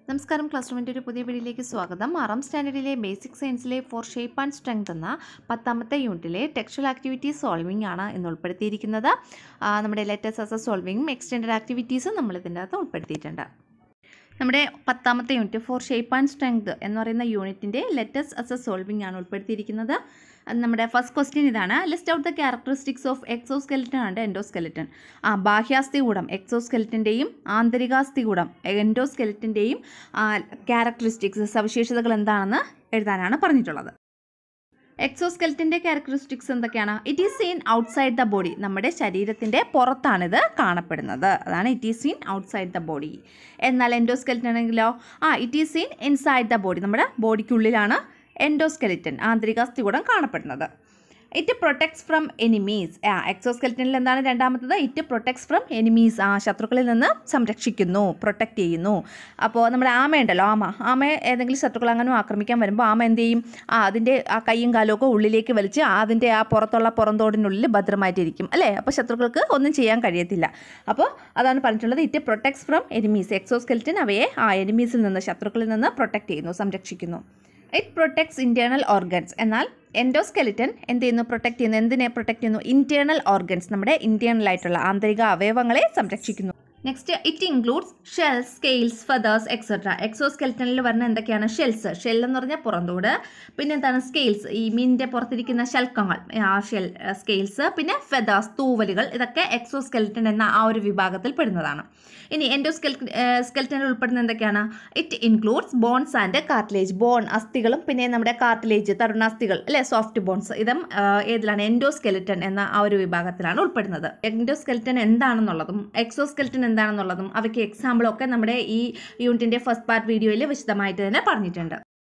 നമസ്കാരം ക്ലാസ് റൂമിൻ്റെ ഒരു പുതിയ വീഡിയോയിലേക്ക് സ്വാഗതം ആറാം സ്റ്റാൻഡേർഡിലെ ബേസിക് സയൻസിലെ ഫോർ ഷേപ്പ് ആൻഡ് സ്ട്രെങ്ത് എന്ന പത്താമത്തെ യൂണിറ്റിലെ ടെക്സ്റ്റൽ ആക്ടിവിറ്റി സോൾവിംഗ് ആണ് ഇന്ന് ഉൾപ്പെടുത്തിയിരിക്കുന്നത് ആ, നമ്മുടെ ലെറ്റേഴ്സ് അസ സോൾവിങ്ങും എക്സ്റ്റെൻഡഡ് ആക്ടിവിറ്റീസും നമ്മൾ ഇതിൻ്റെ അകത്ത് ഉൾപ്പെടുത്തിയിട്ടുണ്ട് നമ്മുടെ പത്താമത്തെ unit for shape and strength എന്ന് പറയുന്ന യൂണിറ്റിൻ്റെ ലെറ്റേഴ്സ് അസ സോൾവിംഗ് ആണ് ഉൾപ്പെടുത്തിയിരിക്കുന്നത് അത് നമ്മുടെ ഫസ്റ്റ് ക്വസ്റ്റ്യൻ ഇതാണ് list out the characteristics of exoskeleton and endoskeleton ആ ബാഹ്യാസ്ഥികൂടം എക്സോസ്കെലിറ്റൻ്റെയും ആന്തരികാസ്ഥികൂടം എൻഡോസ്കെലിറ്റൻ്റെയും ക്യാരക്ടറിസ്റ്റിക്സ് സവിശേഷതകൾ എന്താണെന്ന് എഴുതാനാണ് പറഞ്ഞിട്ടുള്ളത് എക്സോസ്കെൽറ്റിൻ്റെ ക്യാരക്ടറിസ്റ്റിക്സ് എന്തൊക്കെയാണ് it is seen outside the body നമ്മുടെ ശരീരത്തിൻ്റെ പുറത്താണിത് കാണപ്പെടുന്നത് അതാണ് it is seen outside the body എന്നാൽ എൻഡോസ്കെലിറ്റൻ ആണെങ്കിലോ ആ it is seen inside the body നമ്മുടെ ബോഡിക്കുള്ളിലാണ് എൻഡോസ്കെലിറ്റൻ ആന്തരികാസ്ഥികൂടം കാണപ്പെടുന്നത് ഇറ്റ് പ്രൊട്ടക്ട്സ് ഫ്രം എനിമീസ് ആ എക്സോസ്കെലിറ്റനിൽ എന്താണ് രണ്ടാമത്തത് ഇറ്റ് പ്രൊട്ടക്ട്സ് ഫ്രം എനിമീസ് ആ ശത്രുക്കളിൽ നിന്ന് സംരക്ഷിക്കുന്നു പ്രൊട്ടക്റ്റ് ചെയ്യുന്നു അപ്പോൾ നമ്മുടെ ആമ ഉണ്ടല്ലോ ആമ ആമയെ ഏതെങ്കിലും ശത്രുക്കൾ അങ്ങനെ ആക്രമിക്കാൻ വരുമ്പോൾ ആമ എന്ത് ചെയ്യും ആ അതിൻ്റെ ആ കൈയും കാലും ഒക്കെ ഉള്ളിലേക്ക് വലിച്ച് അതിൻ്റെ ആ പുറത്തുള്ള പുറന്തോടിനുള്ളിൽ ഭദ്രമായിട്ടിരിക്കും അല്ലേ അപ്പോൾ ശത്രുക്കൾക്ക് ഒന്നും ചെയ്യാൻ കഴിയത്തില്ല അപ്പോൾ അതാണ് പറഞ്ഞിട്ടുള്ളത് it protects from enemies exoskeleton അവയെ ആ എനിമീസിൽ നിന്ന് ശത്രുക്കളിൽ നിന്ന് പ്രൊട്ടക്റ്റ് ചെയ്യുന്നു സംരക്ഷിക്കുന്നു ഇറ്റ് പ്രൊട്ടക്ട്സ് ഇൻറ്റേർണൽ ഓർഗൻസ് എന്നാൽ എൻഡോസ്കെലിറ്റൻ എന്ത് ചെയ്യുന്നു പ്രൊട്ടക്ട് ചെയ്യുന്നു എന്തിനെ പ്രൊട്ടക്ട് ചെയ്യുന്നു ഇൻറ്റേർണൽ ഓർഗൻസ് നമ്മുടെ ഇൻറ്റേർണൽ ആയിട്ടുള്ള ആന്തരിക അവയവങ്ങളെ സംരക്ഷിക്കുന്നു next it includes shells scales feathers etcetera എക്സോസ്കെലിറ്റനിൽ വരുന്ന എന്തൊക്കെയാണ് ഷെൽസ് ഷെൽ എന്ന് പറഞ്ഞാൽ പുറന്തോട് പിന്നെ എന്താണ് സ്കെയിൽസ് ഈ മീനിൻ്റെ പുറത്തിരിക്കുന്ന ശൽക്കങ്ങൾ ആ ഷെൽ സ്കെയിൽസ് പിന്നെ ഫെതേഴ്സ് തൂവലുകൾ ഇതൊക്കെ എക്സോസ്കെലിറ്റൻ എന്ന ആ ഒരു വിഭാഗത്തിൽ പെടുന്നതാണ് ഇനി എൻഡോസ്കെൽ സ്കെൽറ്റനിൽ ഉൾപ്പെടുന്ന എന്തൊക്കെയാണ് it includes bones and cartilage bone അസ്ഥികളും പിന്നെ നമ്മുടെ കാർട്ടിലേജ് തരുണാസ്ഥികൾ അല്ലെ സോഫ്റ്റ് ബോൺസ് ഇതും ആ, ഏതിലാണ് എൻഡോസ്കെലിറ്റൻ എന്ന ആ ഒരു വിഭാഗത്തിലാണ് ഉൾപ്പെടുന്നത് എൻഡോസ്കെലിറ്റൻ എന്താണെന്നുള്ളതും എക്സോസ്കെലിറ്റൻ എന്താണെന്നുള്ളതും അവയ്ക്ക് എക്സാമ്പിളൊക്കെ നമ്മുടെ ഈ യൂണിറ്റിൻ്റെ ഫസ്റ്റ് പാർട്ട് വീഡിയോയിൽ വിശദമായിട്ട് തന്നെ പറഞ്ഞിട്ടുണ്ട്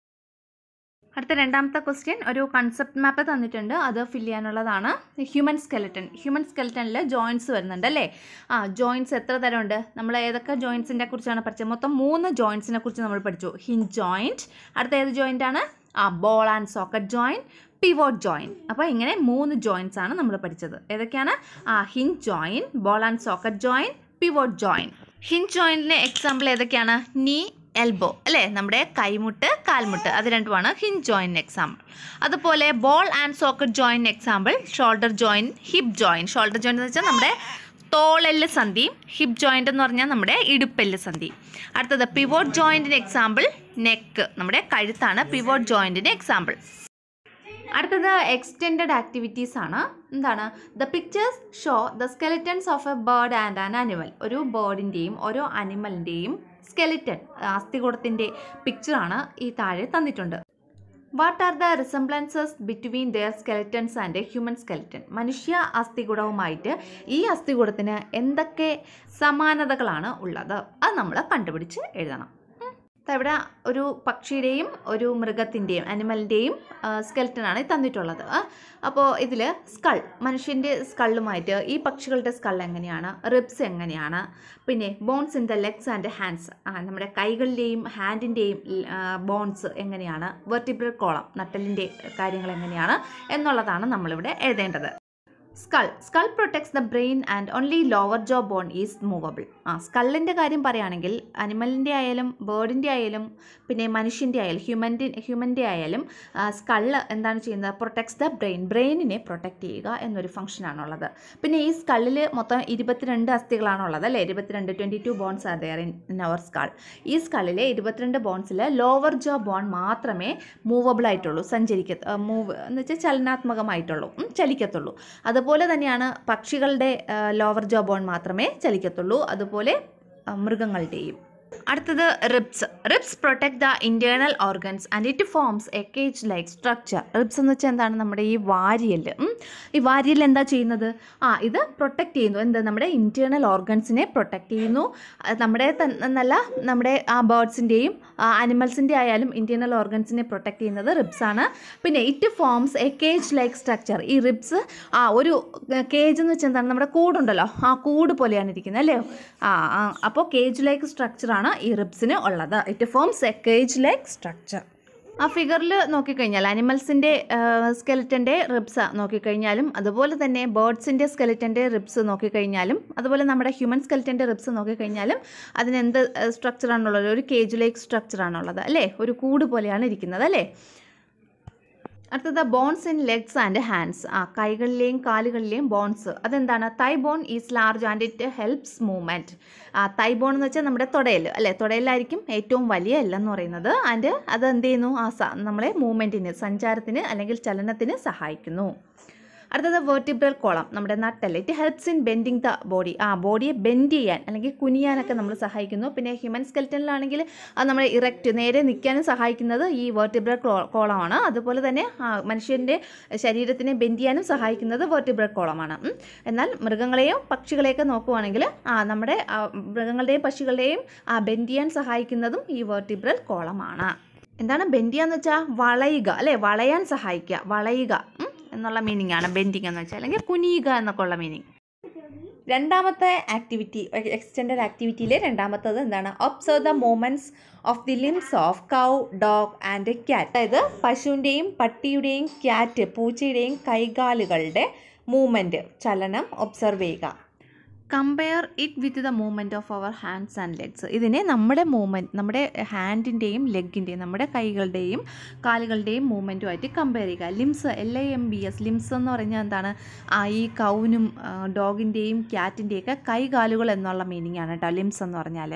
അടുത്ത രണ്ടാമത്തെ ക്വസ്റ്റ്യൻ ഒരു കൺസെപ്റ്റ് മാപ്പ് തന്നിട്ടുണ്ട് അത് ഫിൽ ചെയ്യാനുള്ളതാണ് ഹ്യൂമൻ സ്കെലറ്റൻ ഹ്യൂമൻ സ്കെലറ്റനിൽ ജോയിൻറ്റ്സ് വരുന്നുണ്ട് അല്ലേ ആ ജോയിൻറ്റ്സ് എത്ര തരമുണ്ട് നമ്മൾ ഏതൊക്കെ ജോയിൻറ്റ്സിനെ കുറിച്ചാണ് പഠിച്ചത് മൊത്തം മൂന്ന് ജോയിൻറ്റ്സിനെ കുറിച്ച് നമ്മൾ പഠിച്ചു ഹിഞ്ച് ജോയിൻറ്റ് അടുത്ത ഏത് ജോയിൻ്റ് ആണ് ആ ball and socket joint pivot joint അപ്പോൾ ഇങ്ങനെ മൂന്ന് ജോയിൻറ്റ്സ് ആണ് നമ്മൾ പഠിച്ചത് ഏതൊക്കെയാണ് ആ hinge joint ball and socket joint pivot joint hinge ജോയിൻറ്റിൻ്റെ എക്സാമ്പിൾ ഏതൊക്കെയാണ് നീ എൽബോ അല്ലേ നമ്മുടെ കൈമുട്ട് കാൽമുട്ട് അത് രണ്ടുമാണ് ഹിഞ്ച് ജോയിൻ എക്സാമ്പിൾ അതുപോലെ ball and socket joint example shoulder joint hip joint shoulder joint എന്ന് വെച്ചാൽ നമ്മുടെ തോളെല്ല് സന്ധി ഹിപ്പ് ജോയിൻ്റ് എന്ന് പറഞ്ഞാൽ നമ്മുടെ ഇടുപ്പെല്ല് സന്ധി അടുത്തത് പിവോട്ട് ജോയിൻറ്റിന് എക്സാമ്പിൾ നെക്ക് നമ്മുടെ കഴുത്താണ് പിവോട്ട് ജോയിൻറ്റിന് എക്സാമ്പിൾ അടുത്തത് എക്സ്റ്റെൻഡഡ് ആക്ടിവിറ്റീസ് ആണ് എന്താണ് the pictures show the skeletons of a bird and an animal ഒരു ബേർഡിൻ്റെയും ഓരോ അനിമലിൻ്റെയും സ്കെലിറ്റൻ അസ്ഥികൂടത്തിൻ്റെ പിക്ചറാണ് ഈ താഴെ തന്നിട്ടുണ്ട് what are the resemblances between their skeletons and human skeleton മനുഷ്യ അസ്ഥികൂടവുമായിട്ട് ഈ അസ്ഥികൂടത്തിന് എന്തൊക്കെ സമാനതകളാണ് ഉള്ളത് അത് നമ്മൾ കണ്ടുപിടിച്ച് എഴുതണം ഉം. ദാ ഇവിടെ ഒരു പക്ഷിയുടെയും ഒരു മൃഗത്തിൻ്റെയും അനിമലിൻ്റെയും സ്കെൽറ്റനാണ് തന്നിട്ടുള്ളത് അപ്പോൾ ഇതിൽ സ്കൾ മനുഷ്യൻ്റെ സ്കള്ളുമായിട്ട് ഈ പക്ഷികളുടെ സ്കൾ എങ്ങനെയാണ് റിബ്സ് എങ്ങനെയാണ് പിന്നെ bones in the legs and hands നമ്മുടെ കൈകളിലെയും ഹാൻഡിൻ്റെയും ബോൺസ് എങ്ങനെയാണ് വെർട്ടിബ്രൽ കോളം നട്ടലിൻ്റെ കാര്യങ്ങൾ എങ്ങനെയാണ് എന്നുള്ളതാണ് നമ്മളിവിടെ എഴുതേണ്ടത് skull skull protects the brain and only lower jaw bone is movable ആ സ്കള്ളിൻ്റെ കാര്യം പറയുകയാണെങ്കിൽ അനിമലിൻ്റെ ആയാലും ബേർഡിൻ്റെ ആയാലും പിന്നെ മനുഷ്യൻ്റെ ആയാലും ഹ്യൂമൻ്റെ ഹ്യൂമൻ്റെ ആയാലും സ്കള്ള് എന്താണ് ചെയ്യുന്നത് പ്രൊട്ടക്ട്സ് ദ ബ്രെയിൻ ബ്രെയിനിനെ പ്രൊട്ടക്റ്റ് ചെയ്യുക എന്നൊരു ഫംഗ്ഷനാണുള്ളത് പിന്നെ ഈ സ്കള്ളിൽ മൊത്തം ഇരുപത്തിരണ്ട് അസ്ഥികളാണുള്ളത് അല്ലേ ഇരുപത്തിരണ്ട് twenty two bones are there in in our skull ഈ സ്കളിലെ ഇരുപത്തിരണ്ട് ബോൺസിൽ ലോവർ ജോ ബോൺ മാത്രമേ മൂവബിൾ ആയിട്ടുള്ളൂ സഞ്ചരിക്ക മൂവ് എന്ന് വെച്ചാൽ ചലനാത്മകമായിട്ടുള്ളൂ ഉം, ചലിക്കത്തുള്ളൂ അതുപോലെ തന്നെയാണ് പക്ഷികളുടെ ലോവർ ജോ ബോൺ മാത്രമേ ചലിക്കത്തുള്ളൂ അതുപോലെ ആ, മൃഗങ്ങളുടെയും അടുത്തത് ribs ribs protect the internal organs and it forms a cage like structure ribs എന്ന് വെച്ചാൽ എന്താണ് നമ്മുടെ ഈ വാരിയല് ഉം. ഈ വാരിയൽ എന്താ ചെയ്യുന്നത് ആ ഇത് പ്രൊട്ടക്റ്റ് ചെയ്യുന്നു എന്ത് നമ്മുടെ ഇൻറ്റേർണൽ ഓർഗൻസിനെ പ്രൊട്ടക്റ്റ് ചെയ്യുന്നു അത് നമ്മുടെ തൻ- എന്നല്ല നമ്മുടെ ആ ബേർഡ്സിൻ്റെയും അനിമൽസിൻ്റെ ആയാലും ഇൻറ്റേർണൽ ഓർഗൻസിനെ പ്രൊട്ടക്റ്റ് ചെയ്യുന്നത് റിബ്സ് ആണ് പിന്നെ it forms a cage like structure ഈ റിബ്സ് ആ ഒരു കേജ് എന്ന് വെച്ചാൽ എന്താണ് നമ്മുടെ കൂടുണ്ടല്ലോ ആ കൂട് പോലെയാണ് ഇരിക്കുന്നത് അല്ലേ ആ അപ്പോൾ കേജ് ലൈക്ക് സ്ട്രക്ചറാണ് ഈ റിബ്സിന് ഉള്ളത് it forms a cage like structure ആ ഫിഗറിൽ നോക്കിക്കഴിഞ്ഞാൽ അനിമൽസിൻ്റെ സ്കെലറ്റൻ്റെ റിബ്സ് നോക്കിക്കഴിഞ്ഞാലും അതുപോലെ തന്നെ ബേർഡ്സിൻ്റെ സ്കെലറ്റൻ്റെ റിബ്സ് നോക്കിക്കഴിഞ്ഞാലും അതുപോലെ നമ്മുടെ ഹ്യൂമൻ സ്കെലറ്റൻ്റെ റിബ്സ് നോക്കിക്കഴിഞ്ഞാലും അതിന് എന്ത് സ്ട്രക്ചറാണുള്ളത് ഒരു കേജ് ലൈക്ക് സ്ട്രക്ചറാണുള്ളത് അല്ലേ ഒരു കൂട് പോലെയാണ് ഇരിക്കുന്നത് അല്ലേ അടുത്തത് bones in legs and hands ആ കൈകളിലെയും കാലുകളിലെയും ബോൺസ് അതെന്താണ് thigh bone is large and it helps movement ആ തൈ ബോൺ എന്ന് വെച്ചാൽ നമ്മുടെ തുടയിൽ അല്ലേ തുടയിലായിരിക്കും ഏറ്റവും വലിയ എല്ലെന്ന് പറയുന്നത് ആൻഡ് അത് എന്ത് ചെയ്യുന്നു ആ സ നമ്മളെ മൂവ്മെൻറ്റിന് സഞ്ചാരത്തിന് അല്ലെങ്കിൽ ചലനത്തിന് സഹായിക്കുന്നു അടുത്തത് വെർട്ടിബ്രൽ കോളം നമ്മുടെ നട്ടല് it helps in bending the body ആ ബോഡിയെ ബെൻഡ് ചെയ്യാൻ അല്ലെങ്കിൽ കുനിയാനൊക്കെ നമ്മൾ സഹായിക്കുന്നു പിന്നെ ഹ്യൂമൻ സ്കെൽറ്റനിലാണെങ്കിൽ അത് നമ്മളെ ഇറക്റ്റ് നേരെ നിൽക്കാനും സഹായിക്കുന്നത് ഈ വെർട്ടിബ്രൽ കോളമാണ് അതുപോലെ തന്നെ ആ, മനുഷ്യൻ്റെ ശരീരത്തിനെ ബെൻഡ് ചെയ്യാനും സഹായിക്കുന്നത് വെർട്ടിബ്രൽ കോളമാണ് ഉം. എന്നാൽ മൃഗങ്ങളെയും പക്ഷികളെയൊക്കെ നോക്കുവാണെങ്കിൽ ആ നമ്മുടെ ആ, മൃഗങ്ങളുടെയും പക്ഷികളുടെയും ആ ബെൻഡ് ചെയ്യാൻ സഹായിക്കുന്നതും ഈ വെർട്ടിബ്രൽ കോളമാണ് എന്താണ് ബെൻഡ് ചെയ്യാന്ന് വെച്ചാൽ വളയുക അല്ലേ വളയാൻ സഹായിക്കുക വളയുക ഉം, എന്നുള്ള മീനിങ് ആണ് ബെൻഡിങ് എന്ന് വെച്ചാൽ അല്ലെങ്കിൽ കുനിയുക എന്നൊക്കെ ഉള്ള മീനിങ് രണ്ടാമത്തെ ആക്ടിവിറ്റി എക്സ്റ്റെൻഡഡ് ആക്ടിവിറ്റിയിലെ രണ്ടാമത്തത് എന്താണ് observe the movements of the limbs of cow dog and cat അതായത് പശുവിൻ്റെയും പട്ടിയുടെയും ക്യാറ്റ് പൂച്ചയുടെയും കൈകാലുകളുടെ മൂവ്മെൻറ്റ് ചലനം ഒബ്സർവ് ചെയ്യുക compare it with the movement of our hands and legs ഇതിനെ നമ്മുടെ മൂവ്മെൻറ്റ് നമ്മുടെ ഹാൻഡിൻ്റെയും ലെഗിൻ്റെയും നമ്മുടെ കൈകളുടെയും കാലുകളുടെയും മൂവ്മെൻറ്റുമായിട്ട് കമ്പയർ ചെയ്യുക limbs L I M B S limbs എന്ന് പറഞ്ഞാൽ എന്താണ് ആ ഈ കൗനും ഡോഗിൻ്റെയും ക്യാറ്റിൻ്റെയൊക്കെ കൈകാലുകൾ എന്നുള്ള മീനിങ് ആണ് കേട്ടോ ലിംസ് എന്ന് പറഞ്ഞാൽ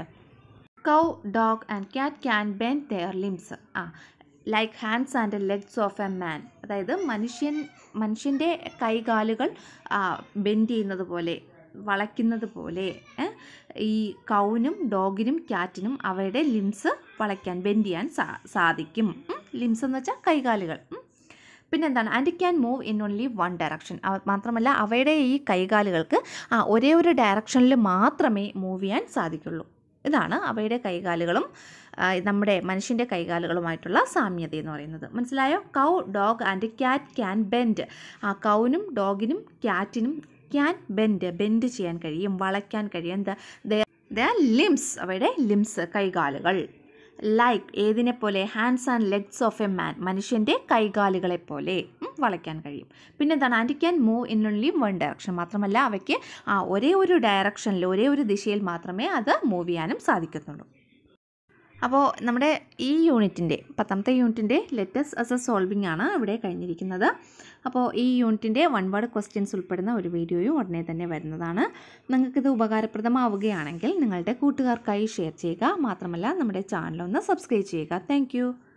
cow dog and cat can bend their limbs ആ like hands and legs of a man അതായത് മനുഷ്യൻ മനുഷ്യൻ്റെ കൈകാലുകൾ ബെൻഡ് ചെയ്യുന്നത് പോലെ വളയ്ക്കുന്നത് പോലെ ഏ, ഈ കൗനും ഡോഗിനും ക്യാറ്റിനും അവയുടെ ലിംസ് വളയ്ക്കാൻ ബെൻഡ് ചെയ്യാൻ സാ സാധിക്കും ലിംസ് എന്ന് വെച്ചാൽ കൈകാലുകൾ ഉം. പിന്നെന്താണ് and can move in only one direction മാത്രമല്ല അവയുടെ ഈ കൈകാലുകൾക്ക് ആ ഒരേ ഒരു ഡയറക്ഷനിൽ മാത്രമേ മൂവ് ചെയ്യാൻ സാധിക്കുള്ളൂ ഇതാണ് അവയുടെ കൈകാലുകളും ആ, നമ്മുടെ മനുഷ്യൻ്റെ കൈകാലുകളുമായിട്ടുള്ള സാമ്യത എന്ന് പറയുന്നത് മനസ്സിലായോ cow dog and cat can bend ആ കൗനും ഡോഗിനും ക്യാറ്റിനും ക്യാൻ ബെൻഡ് ബെൻഡ് ചെയ്യാൻ കഴിയും വളയ്ക്കാൻ കഴിയും എന്താ ദ ലിംസ് അവയുടെ ലിംസ് കൈകാലുകൾ ലൈക്ക് ഏതിനെ പോലെ hands and legs of a man മനുഷ്യൻ്റെ കൈകാലുകളെ പോലെ ഉം, വളയ്ക്കാൻ കഴിയും പിന്നെ എന്താണ് and can move in only one direction മാത്രമല്ല അവയ്ക്ക് ആ ഒരേ ഒരു ഡയറക്ഷനിൽ ഒരേ ഒരു ദിശയിൽ മാത്രമേ അത് മൂവ് ചെയ്യാനും സാധിക്കുന്നുള്ളൂ അപ്പോൾ നമ്മുടെ ഈ യൂണിറ്റിൻ്റെ പത്താമത്തെ യൂണിറ്റിൻ്റെ ലെറ്റസ് അസ് എ സോൾവിംഗ് ആണ് ഇവിടെ കഴിഞ്ഞിരിക്കുന്നത് അപ്പോൾ ഈ യൂണിറ്റിൻ്റെ വൺ വേർഡ് ക്വസ്റ്റ്യൻസ് ഉൾപ്പെടുന്ന ഒരു വീഡിയോയും ഉടനെ തന്നെ വരുന്നതാണ് നിങ്ങൾക്കിത് ഉപകാരപ്രദമാവുകയാണെങ്കിൽ നിങ്ങളുടെ കൂട്ടുകാർക്കായി ഷെയർ ചെയ്യുക മാത്രമല്ല നമ്മുടെ ചാനലൊന്ന് സബ്സ്ക്രൈബ് ചെയ്യുക താങ്ക്